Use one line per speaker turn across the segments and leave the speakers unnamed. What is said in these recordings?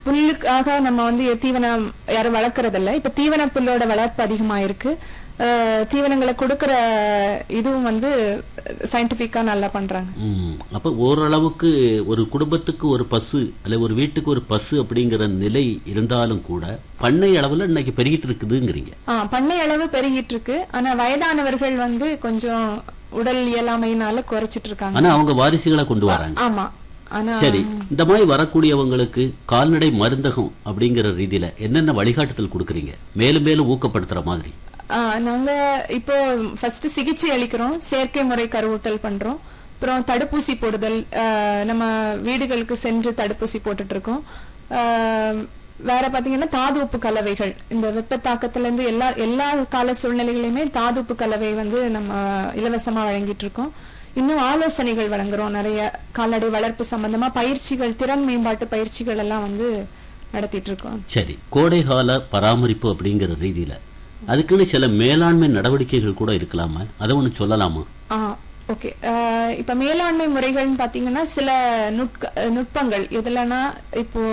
புல்லுக்காக நம்ம வந்து தீவனம் யாரும் வளர்க்கறதில்ல இப்ப தீவன புல்லோட வளர்ப்பு அதிகமாயிருக்கு அஹ், தீவனங்களை கொடுக்கற இதுவும் வந்து சயின்டிபிக்கா நல்லா பண்றாங்க
ம். அப்ப ஓரளவுக்கு ஒரு குடும்பத்துக்கு ஒரு பசு அல்ல ஒரு வீட்டுக்கு ஒரு பசு அப்படிங்கிற நிலை இருந்தாலும் கூட பண்ணை அளவுல இன்னைக்கு பெருகிட்டு இருக்குதுங்கிறீங்க
ஆ, பண்ணை அளவு பெருகிட்டு இருக்கு ஆனா வயதானவர்கள் வந்து கொஞ்சம் உடல் இயலாமையினால குறைச்சிட்டு இருக்காங்க
ஆனா அவங்க வாரிசுகளை கொண்டு வராங்க
ஆமா ஆனா
சரி இந்த மாதிரி வரக்கூடியவங்களுக்கு கால்நடை மருந்தகம் அப்படிங்கிற ரீதியில என்னென்ன வழிகாட்டுதல் கொடுக்குறீங்க மேலும் மேலும் ஊக்கப்படுத்துற மாதிரி
ஆ, நாங்க இப்போ ஃபர்ஸ்ட் சிகிச்சை அளிக்கிறோம் செயற்கை முறை கருவூட்டல் பண்றோம் அப்புறம் தடுப்பூசி போடுதல் ஆ, நம்ம வீடுகளுக்கு சென்று தடுப்பூசி போட்டுட்டு இருக்கோம் ஆ, வேற பாத்தீங்கன்னா தாதுப்பு கலவைகள் இந்த வெப்ப தாக்கத்துல இருந்து எல்லா எல்லா கால சூழ்நிலைகளையுமே தாதுப்பு கலவை வந்து நம்ம இலவசமா வழங்கிட்டு இருக்கோம் இன்னும் ஆலோசனைகள் வழங்குறோம் நிறைய கால்நடை வளர்ப்பு சம்பந்தமா பயிற்சிகள் திறன் மேம்பாட்டு பயிற்சிகள் எல்லாம் வந்து நடத்திட்டு இருக்கோம்
சரி கோடைகால பராமரிப்பு அப்படிங்கிற ரீதியில அதுக்குன்னு சில மேலாண்மை நடவடிக்கைகள் கூட இருக்கலாமா அதை ஒண்ணு சொல்லலாமா
ஆ ஓகே இப்ப மேலாண்மை முறைகள்னு பாத்தீங்கன்னா சில நுட்க அஹ், நுட்பங்கள் எதுலனா இப்போ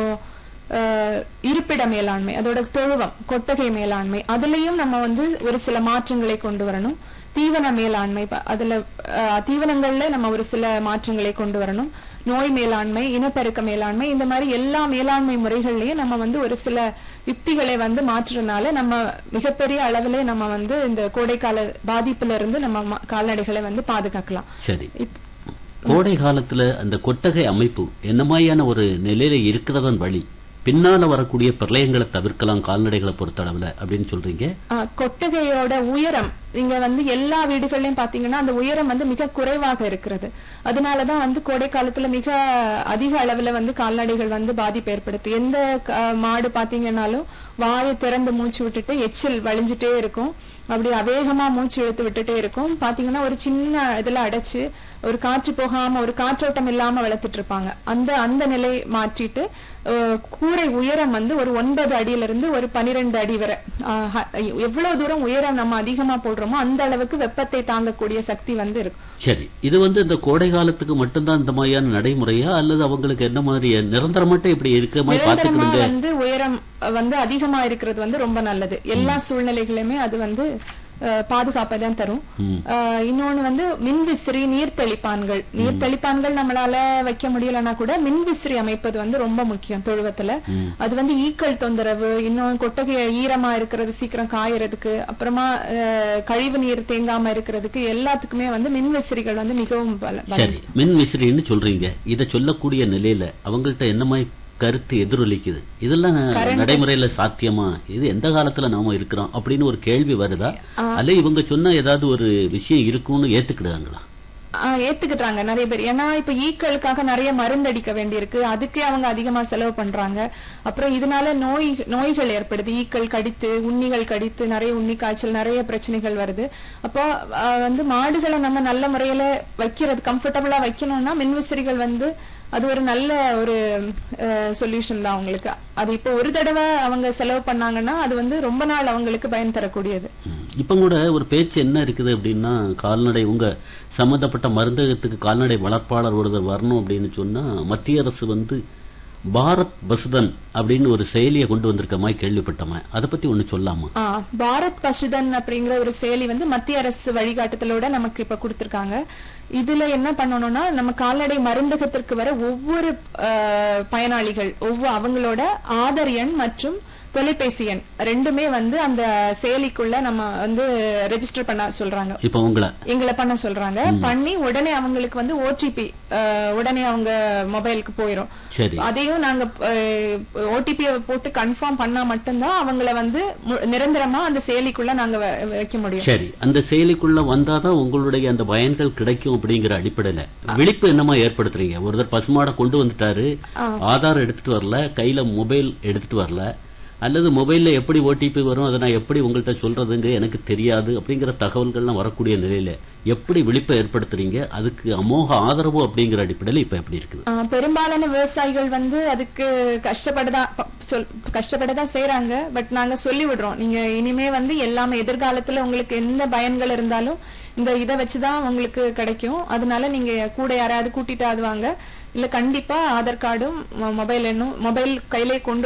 அஹ், இருப்பிட மேலாண்மை அதோட தொழுவம் கொட்டகை மேலாண்மை அதுலயும் நம்ம வந்து ஒரு சில மாற்றங்களை கொண்டு வரணும் தீவன மேலாண்மை ப- அதுல அஹ், தீவனங்கள்ல நம்ம ஒரு சில மாற்றங்களை கொண்டு வரணும் நோய் மேலாண்மை இனப்பெருக்க மேலாண்மை இந்த மாதிரி எல்லா மேலாண்மை முறைகள்லயும் நம்ம வந்து ஒரு சில யுக்திகளை வந்து மாற்றுறதுனால நம்ம மிகப்பெரிய அளவிலே நம்ம வந்து இந்த கோடைக்கால பாதிப்புல இருந்து நம்ம ம- கால்நடைகளை வந்து பாதுகாக்கலாம்
சரி
இப்-
கோடை காலத்துல அந்த கொட்டகை அமைப்பு என்ன மாதிரியான ஒரு நிலையில இருக்கிறதன் வழி பின்னால வரக்கூடிய பிரளயங்களை தவிர்க்கலாம் கால்நடைகளை பொறுத்தளவுல அப்படின்னு சொல்றீங்க
ஆ, கொட்டகையோட உயரம் இங்க வந்து எல்லா வீடுகள்லயும் பாத்தீங்கன்னா அந்த உயரம் வந்து மிக குறைவாக இருக்கிறது அதனாலதான் வந்து கோடை காலத்துல மிக அதிக அளவுல வந்து கால்நடைகள் வந்து பாதிப்பு ஏற்படுத்து எந்த க- மாடு பாத்தீங்கன்னாலும் வாயை திறந்து மூச்சு விட்டுட்டு எச்சில் வழிஞ்சிட்டே இருக்கும் அப்படி அவேகமா மூச்சு இழுத்து விட்டுட்டே இருக்கும் பாத்தீங்கன்னா ஒரு சின்ன இதுல அடைச்சு ஒரு காற்று போகாம ஒரு காற்றோட்டம் இல்லாம வளர்த்துட்டு இருப்பாங்க அந்த அந்த நிலை மாற்றிட்டு அஹ், கூரை உயரம் வந்து ஒரு ஒன்பது அடியில இருந்து ஒரு பனிரெண்டு அடி வரை ஆஹ், ஹ- எவ்வளவு தூரம் உயரம் நம்ம அதிகமா போடுறோமோ அந்த அளவுக்கு வெப்பத்தை தாங்கக்கூடிய சக்தி வந்து இருக்கும்
சரி இது வந்து இந்த கோடை காலத்துக்கு மட்டும்தான் இந்த மாதிரியான நடைமுறையா அல்லது அவங்களுக்கு என்ன மாதிரி நிரந்தரம் மட்டும் இப்படி இருக்க மாதிரி
நிரந்தரமா
பாத்துக்கிடுங்க
வந்து உயரம் அஹ், வந்து அதிகமா இருக்கிறது வந்து ரொம்ப நல்லது எல்லா சூழ்நிலைகளுமே அது வந்து அஹ், பாதுகாப்பை தான் தரும் அஹ், இன்னொன்னு வந்து மின்விசிறி நீர் தெளிப்பான்கள் நீர் தெளிப்பான்கள் நம்மளால வைக்க முடியலன்னா கூட மின்விசிறி அமைப்பது வந்து ரொம்ப முக்கியம் தொழுவத்துல அது வந்து ஈக்கள் தொந்தரவு இன்னும் கொட்டகை ஈரமா இருக்கிறது சீக்கிரம் காயறதுக்கு அப்புறமா அஹ், கழிவு நீர் தேங்காம இருக்கிறதுக்கு எல்லாத்துக்குமே வந்து மின்விசிறிகள் வந்து மிகவும் பல பல-
சரி மின் விசிறின்னு சொல்றீங்க இத சொல்லக்கூடிய நிலையில அவங்கள்ட்ட என்ன மாதிரி கருத்து எதிரொலிக்குது இதெல்லாம் ந- நடைமுறையில சாத்தியமா இது எந்த காலத்துல நாம இருக்கிறோம் அப்படின்னு ஒரு கேள்வி வருதா அல்ல இவங்க சொன்ன ஏதாவது ஒரு விஷயம் இருக்கும்னு ஏத்துக்கிடுவாங்களா
ஆஹ் ஏத்துக்கிட்டாங்க நிறைய பேர் ஏன்னா இப்ப ஈக்களுக்காக நிறைய மருந்து அடிக்க வேண்டியிருக்கு அதுக்கே அவங்க அதிகமா செலவு பண்றாங்க அப்புறம் இதனால நோய் நோய்கள் ஏற்படுது ஈக்கள் கடித்து உண்ணிகள் கடித்து நிறைய உண்ணி காய்ச்சல் நிறைய பிரச்சனைகள் வருது அப்போ ஆஹ் வந்து மாடுகளை நம்ம நல்ல முறையில வைக்கிறது கம்ஃபர்டபுளா வைக்கணும்னா மின்விசிறிகள் வந்து அது ஒரு நல்ல ஒரு சொல்யூஷன் தான் அவங்களுக்கு அது இப்போ ஒரு தடவை அவங்க செலவு பண்ணாங்கன்னா அது வந்து ரொம்ப நாள் அவங்களுக்கு பயன் தரக்கூடியது
ம். இப்ப கூட ஒரு பேச்சு என்ன இருக்குது அப்படின்னா கால்நடை உங்க சம்பந்தப்பட்ட மருந்தகத்துக்கு கால்நடை வளர்ப்பாளர் ஒருத்தர் வரணும் அப்படின்னு சொன்னா மத்திய அரசு வந்து பாரத் பசுதன் அப்படின்னு ஒரு செயலியை கொண்டு வந்திருக்க மாதிரி கேள்விப்பட்டோமே அதை பத்தி ஒண்ணு சொல்லாமா
ஆ, பாரத் பசுதன் அப்படிங்கிற ஒரு செயலி வந்து மத்திய அரசு வழிகாட்டுதலோட நமக்கு இப்ப கொடுத்திருக்காங்க இதுல என்ன பண்ணணும்னா நம்ம கால்நடை மருந்தகத்திற்கு வர ஒவ்வொரு ஆ, பயனாளிகள் ஒவ்வொரு அவங்களோட ஆதார் எண் மற்றும் தொலைபேசி எண் ரெண்டுமே வந்து அந்த செயலிக்குள்ள நம்ம வந்து ரெஜிஸ்டர் பண்ண சொல்றாங்க
இப்ப உங்களை
எங்களை பண்ண சொல்றாங்க பண்ணி உடனே அவங்களுக்கு வந்து ஓடிபி உடனே அவங்க மொபைலுக்கு போயிரும்
சரி
அதையும் நாங்க ஓடிபி போட்டு கன்ஃபார்ம் பண்ணா மட்டும்தான் அவங்கள வந்து மு- நிரந்தரமா அந்த செயலிக்குள்ள நாங்க வ- வைக்க முடியும்
சரி அந்த செயலிக்குள்ள வந்தாதான் உங்களுடைய அந்த பயன்கள் கிடைக்கும் அப்படிங்கிற அடிப்படையில விழிப்பு என்னமா ஏற்படுத்துறீங்க ஒருத்தர் பசுமாடை கொண்டு வந்துட்டாரு ஆதார் எடுத்துட்டு வரல கையில மொபைல் எடுத்துட்டு வரல அல்லது மொபைல்ல எப்படி ஓடிபி வரும் அதை நான் எப்படி உங்கள்கிட்ட சொல்றதுங்க எனக்கு தெரியாது அப்படிங்கிற தகவல்கள்லாம் வரக்கூடிய நிலையில எப்படி விழிப்பை ஏற்படுத்துறீங்க அதுக்கு அமோக ஆதரவு அப்படிங்கிற அடிப்படையில இப்ப எப்படி இருக்குது
ஆ, பெரும்பாலான விவசாயிகள் வந்து அதுக்கு கஷ்டப்படதான் ப- சொல் கஷ்டப்படதான் செய்றாங்க பட் நாங்க சொல்லி விடுறோம் நீங்க இனிமே வந்து எல்லாமே எதிர்காலத்துல உங்களுக்கு எந்த பயன்கள் இருந்தாலும் இந்த இதை வச்சுதான் உங்களுக்கு கிடைக்கும் அதனால நீங்க கூட யாராவது கூட்டிட்டு வாங்க இல்ல கண்டிப்பா ஆதார் கார்டும் மொபைல் எண்ணும் மொபைல் கையிலே கொண்டு